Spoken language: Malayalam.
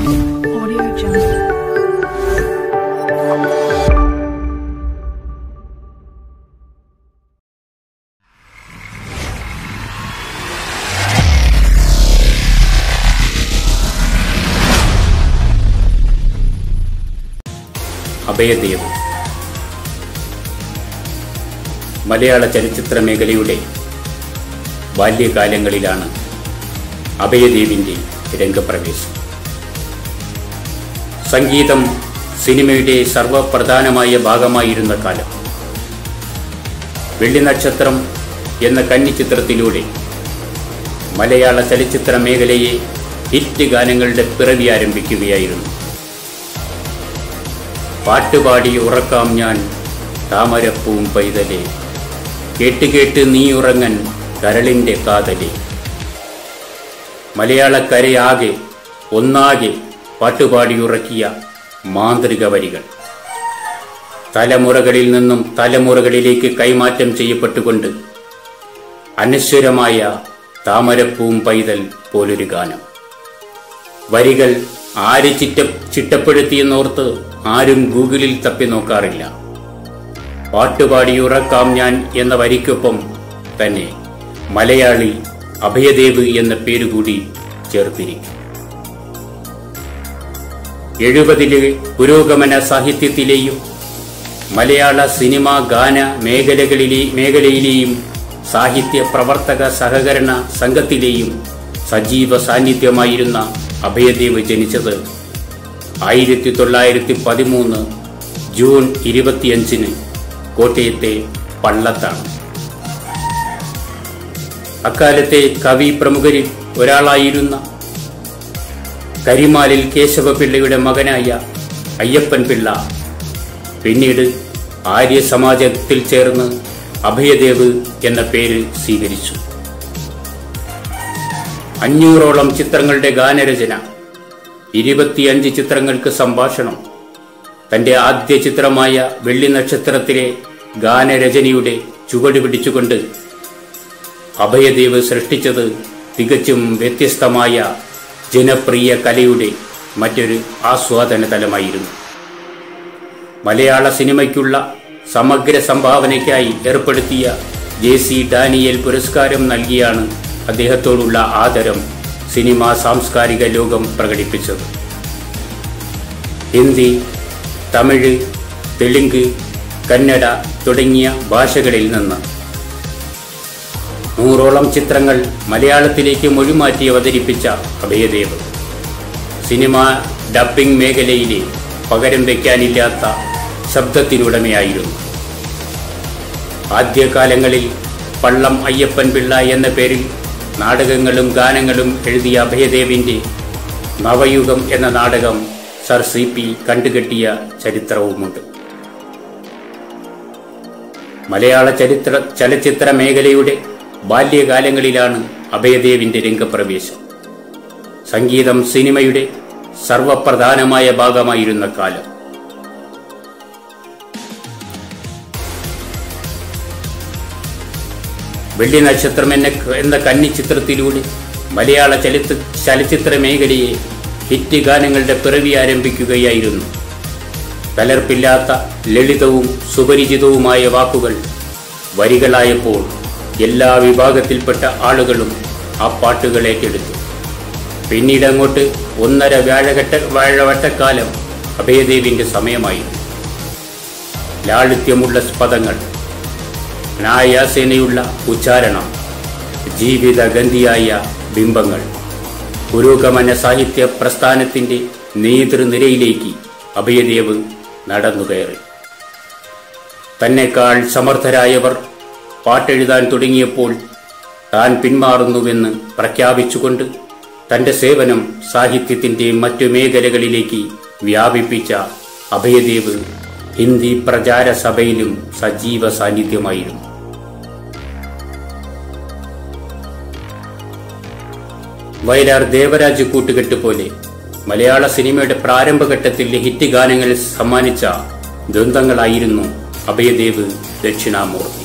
Audio Jungle. അഭയദേവ് മലയാള ചലച്ചിത്ര മേഖലയുടെ ബാല്യകാലങ്ങളിലാണ് അഭയദേവിൻ്റെ രംഗപ്രവേശം സംഗീതം സിനിമയുടെ സർവപ്രധാനമായ ഭാഗമായിരുന്ന കാലം വെള്ളിനക്ഷത്രം എന്ന കന്നി ചിത്രത്തിലൂടെ മലയാള ചലച്ചിത്ര മേഖലയെ ഹിറ്റ് ഗാനങ്ങളുടെ പിറവി ആരംഭിക്കുകയായിരുന്നു പാട്ടുപാടി ഉറക്കാം ഞാൻ താമരപ്പൂം പൈതലെ കേട്ട് കേട്ട് നീ ഉറങ്ങൻ കരളിൻ്റെ കാതലെ മലയാളക്കരയാകെ ഒന്നാകെ പാട്ടുപാടി ഉറക്കിയ മാന്ത്രിക വരികൾ തലമുറകളിൽ നിന്നും തലമുറകളിലേക്ക് കൈമാറ്റം ചെയ്യപ്പെട്ടുകൊണ്ട് അനശ്വരമായ താമരപ്പൂം പൈതൽ പോലൊരു ഗാനം വരികൾ ആര് ചിറ്റ ചിട്ടപ്പെടുത്തിയെന്നോർത്ത് ആരും ഗൂഗിളിൽ തപ്പി നോക്കാറില്ല പാട്ടുപാടി ഉറക്കാം ഞാൻ എന്ന വരിക്കൊപ്പം തന്നെ മലയാളി അഭയദേവ് എന്ന പേരുകൂടി ചേർത്തിരിക്കും എഴുപതിലെ പുരോഗമന സാഹിത്യത്തിലെയും മലയാള സിനിമ ഗാന മേഖലകളിലെ മേഖലയിലെയും സാഹിത്യ പ്രവർത്തക സഹകരണ സംഘത്തിലെയും സജീവ സാന്നിധ്യമായിരുന്ന അഭയദേവ് ജനിച്ചത് ആയിരത്തി തൊള്ളായിരത്തി പതിമൂന്ന് ജൂൺ ഇരുപത്തിയഞ്ചിന് കോട്ടയത്തെ പള്ളത്താണ് അക്കാലത്തെ കവി പ്രമുഖരിൽ ഒരാളായിരുന്ന കരിമാലിൽ കേശവപിള്ളയുടെ മകനായ അയ്യപ്പൻ പിള്ള പിന്നീട് ആര്യ സമാജത്തിൽ ചേർന്ന് അഭയദേവ് എന്ന പേര് സ്വീകരിച്ചു അഞ്ഞൂറോളം ചിത്രങ്ങളുടെ ഗാനരചന ഇരുപത്തിയഞ്ച് ചിത്രങ്ങൾക്ക് സംഭാഷണം തന്റെ ആദ്യ ചിത്രമായ വെള്ളി നക്ഷത്രത്തിലെ ഗാനരചനയുടെ ചുവട് പിടിച്ചുകൊണ്ട് അഭയദേവ് സൃഷ്ടിച്ചത് തികച്ചും വ്യത്യസ്തമായ ജനപ്രിയ കലയുടെ മറ്റൊരു ആസ്വാദന തലമായിരുന്നു മലയാള സിനിമയ്ക്കുള്ള സമഗ്ര സംഭാവനയ്ക്കായി ഏർപ്പെടുത്തിയ ജെ സി ഡാനിയൽ പുരസ്കാരം നൽകിയാണ് അദ്ദേഹത്തോടുള്ള ആദരം സിനിമാ സാംസ്കാരിക ലോകം പ്രകടിപ്പിച്ചത് ഹിന്ദി തമിഴ് തെലുങ്ക് കന്നഡ തുടങ്ങിയ ഭാഷകളിൽ നിന്ന് നൂറോളം ചിത്രങ്ങൾ മലയാളത്തിലേക്ക് മൊഴിമാറ്റി അവതരിപ്പിച്ച അഭയദേവ് സിനിമ ഡബ്ബിംഗ് മേഖലയിലെ പകരം വയ്ക്കാനില്ലാത്ത ശബ്ദത്തിനുടമയായിരുന്നു ആദ്യകാലങ്ങളിൽ പള്ളം അയ്യപ്പൻ പിള്ള എന്ന പേരിൽ നാടകങ്ങളും ഗാനങ്ങളും എഴുതിയ അഭയദേവിൻ്റെ നവയുഗം എന്ന നാടകം സർ സി പി കണ്ടുകെട്ടിയ ചരിത്രവുമുണ്ട് മലയാള ചരിത്ര ചലച്ചിത്ര മേഖലയുടെ ബാല്യകാലങ്ങളിലാണ് അഭയദേവിന്റെ രംഗപ്രവേശം സംഗീതം സിനിമയുടെ സർവപ്രധാനമായ ഭാഗമായിരുന്ന കാലം വെള്ളി നക്ഷത്രം എന്ന എന്ന കന്നി ചിത്രത്തിലൂടെ മലയാള ചലിത്ര ചലച്ചിത്ര മേഖലയെ ഹിറ്റ് ഗാനങ്ങളുടെ പിറവി ആരംഭിക്കുകയായിരുന്നു കലർപ്പില്ലാത്ത ലളിതവും സുപരിചിതവുമായ വാക്കുകൾ വരികളായപ്പോൾ എല്ലാ വിഭാഗത്തിൽപ്പെട്ട ആളുകളും ആ പാട്ടുകൾ ഏറ്റെടുത്തു പിന്നീട് അങ്ങോട്ട് ഒന്നര വ്യാഴഘട്ട വ്യാഴവട്ടക്കാലം അഭയദേവിന്റെ സമയമായിരുന്നു ലാളിത്യമുള്ള പദങ്ങൾ നായാസേനയുള്ള ഉച്ചാരണം ജീവിതഗന്ധിയായ ബിംബങ്ങൾ പുരോഗമന സാഹിത്യ പ്രസ്ഥാനത്തിന്റെ നേതൃനിരയിലേക്ക് അഭയദേവ് നടന്നുകയറി തന്നെക്കാൾ സമർത്ഥരായവർ പാട്ടെഴുതാൻ തുടങ്ങിയപ്പോൾ താൻ പിന്മാറുന്നുവെന്ന് പ്രഖ്യാപിച്ചുകൊണ്ട് തന്റെ സേവനം സാഹിത്യത്തിന്റെ മറ്റു മേഖലകളിലേക്ക് വ്യാപിപ്പിച്ച അഭയദേവ് ഹിന്ദി പ്രചാര സഭയിലും സജീവ സാന്നിധ്യമായിരുന്നു വയലാർ ദേവരാജ് കൂട്ടുകെട്ട് പോലെ മലയാള സിനിമയുടെ പ്രാരംഭഘട്ടത്തിൽ ഹിറ്റ് ഗാനങ്ങൾ സമ്മാനിച്ച ദ്വന്ദ്ങ്ങളായിരുന്നു അഭയദേവ് ദക്ഷിണാമൂർത്തി